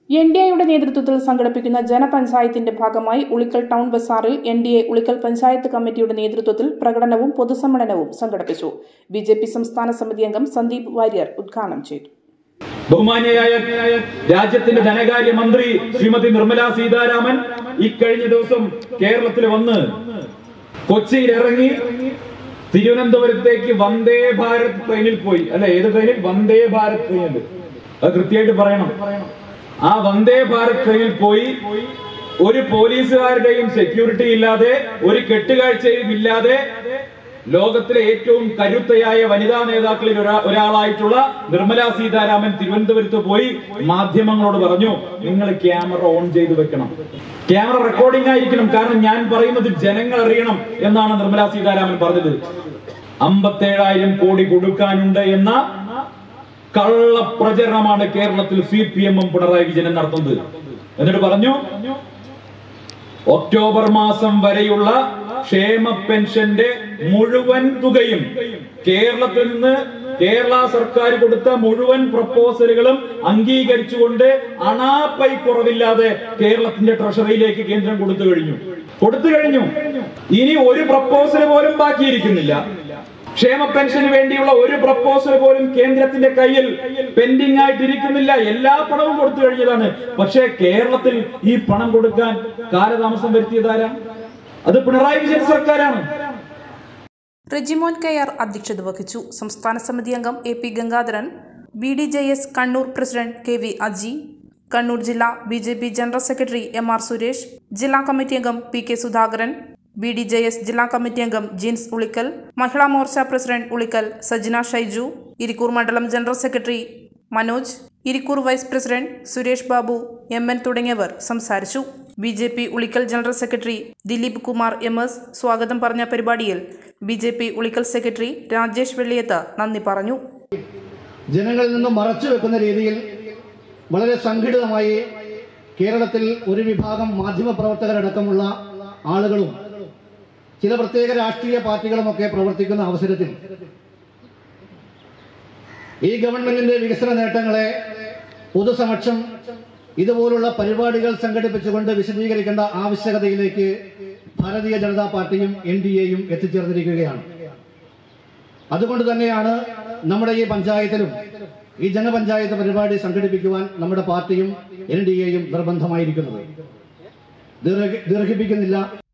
N D എയുടെ നേതൃത്വത്തിൽ സംഘടിപ്പിക്കുന്ന ജനപഞ്ചായത്തിന്റെ ഭാഗമായി ഉളിക്കൽ ടൗൺ ബസാറിൽ N D A Ulikkal panchayat കമ്മിറ്റിയുടെ നേതൃത്വത്തിൽ പ്രകടനവും പൊതുസമ്മേളനവും സംഘടിപ്പിച്ചു ബി ജെ പി സംസ്ഥാന സമിതി അംഗം സന്ദീപ് വാര്യർ ഉദ്ഘാടനം ചെയ്തു ബഹുമാന്യയായ രാജ്യത്തിന്റെ ധനകാര്യ മന്ത്രി ശ്രീമതി നിർമ്മല സീതാരാമൻ ഇക്കഴിഞ്ഞ ദിവസം കേരളത്തിൽ വന്ന് കൊച്ചിയിൽ ഇറങ്ങി തിരുവനന്തപുരത്തേക്ക് വന്ദേ ഭാരത് ട്രെയിനിൽ പോയി അല്ലെ ഏത് ട്രെയിനിൽ വന്ദേ ഭാരത് ട്രെയിനിൽ അത് കൃത്യമായിട്ട് പറയണം ആ വന്ദേ ഭാരത് ട്രെയിനിൽ പോയി ഒരു പോലീസുകാരുടെയും സെക്യൂരിറ്റി ഇല്ലാതെ ഒരു കെട്ടുകാഴ്ചയും ഇല്ലാതെ ലോകത്തിലെ ഏറ്റവും കരുത്തയായ വനിതാ നേതാക്കളിൽ ഒരാ- ഒരാളായിട്ടുള്ള നിർമ്മല സീതാരാമൻ തിരുവനന്തപുരത്ത് പോയി മാധ്യമങ്ങളോട് പറഞ്ഞു നിങ്ങൾ ക്യാമറ ഓൺ ചെയ്ത് വെക്കണം ക്യാമറ റെക്കോർഡിംഗ് ആയിരിക്കണം കാരണം ഞാൻ പറയുന്നത് ജനങ്ങൾ അറിയണം എന്നാണ് നിർമ്മല സീതാരാമൻ പറഞ്ഞത് അമ്പത്തേഴായിരം കോടി കൊടുക്കാനുണ്ട് എന്ന കള്ളപ്രചരണമാണ് കേരളത്തിൽ സി പി എമ്മും പിണറായി വിജയനും നടത്തുന്നത് എന്നിട്ട് പറഞ്ഞു ഒക്ടോബർ മാസം വരെയുള്ള ക്ഷേമ പെൻഷന്റെ മുഴുവൻ തുകയും കേരളത്തിൽ നിന്ന് കേരള സർക്കാർ കൊടുത്ത മുഴുവൻ പ്രപ്പോസലുകളും അംഗീകരിച്ചുകൊണ്ട് അണാപ്പൈ കുറവില്ലാതെ കേരളത്തിന്റെ ട്രഷറിയിലേക്ക് കേന്ദ്രം കൊടുത്തു കഴിഞ്ഞു കൊടുത്തു കഴിഞ്ഞു ഇനി ഒരു പ്രപ്പോസൽ പോലും ബാക്കിയിരിക്കുന്നില്ല ക്ഷേമ പെൻഷന് വേണ്ടിയുള്ള ഒരു പ്രപ്പോസൽ പോലും കേന്ദ്രത്തിന്റെ കയ്യിൽ പെൻഡിംഗ് ആയിട്ടിരിക്കുന്നില്ല എല്ലാ പണവും കൊടുത്തു കഴിഞ്ഞതാണ് പക്ഷേ കേരളത്തിൽ ഈ പണം കൊടുക്കാൻ കാലതാമസം വരുത്തിയതാരാ അത് പിണറായി വിജയൻ സർക്കാരാണ് റെജിമോൻ കെയർ അധ്യക്ഷത വഹിച്ചു സംസ്ഥാന സമിതി അംഗം A P Gangadharan B D J S Kannur president K V Aji Kannur ജില്ലാ B J P general secretary M R Suresh ജില്ലാ കമ്മിറ്റി അംഗം P K Sudhakaran B D J S ജില്ലാ കമ്മിറ്റി അംഗം ജീൻസ് ഉളിക്കൽ മഹിളാ മോർച്ച പ്രസിഡന്റ് ഉളിക്കൽ സജ്ന ഷൈജു ഇരിക്കൂർ മണ്ഡലം general secretary Manoj Irikkur vice president Suresh Babu M N തുടങ്ങിയവർ സംസാരിച്ചു B J P Ulikkal general secretary Dileep Kumar M S സ്വാഗതം പറഞ്ഞ പരിപാടിയിൽ B J P Ulikkal secretary Rajesh Velliyath നന്ദി പറഞ്ഞു ജനങ്ങളിൽ നിന്നും മറച്ചു വെക്കുന്ന രീതിയിൽ വളരെ സംഘടിതമായി കേരളത്തിൽ ഒരു വിഭാഗം മാധ്യമപ്രവർത്തകരടക്കമുള്ള ആളുകളും ചില പ്രത്യേക രാഷ്ട്രീയ പാർട്ടികളുമൊക്കെ പ്രവർത്തിക്കുന്ന അവസരത്തിൽ ഈ ഗവൺമെന്റിന്റെ വികസന നേട്ടങ്ങളെ പൊതുസമക്ഷം ഇതുപോലുള്ള പരിപാടികൾ സംഘടിപ്പിച്ചുകൊണ്ട് വിശദീകരിക്കേണ്ട ആവശ്യകതയിലേക്ക് ഭാരതീയ ജനതാ പാർട്ടിയും എൻ ഡി എയും എത്തിച്ചേർന്നിരിക്കുകയാണ് അതുകൊണ്ട് തന്നെയാണ് നമ്മുടെ ഈ പഞ്ചായത്തിലും ഈ ജനപഞ്ചായത്ത് പരിപാടി സംഘടിപ്പിക്കുവാൻ നമ്മുടെ പാർട്ടിയും എൻ ഡി എയും നിർബന്ധമായിരിക്കുന്നത് ദീർഘ- ദീർഘിപ്പിക്കുന്നില്ല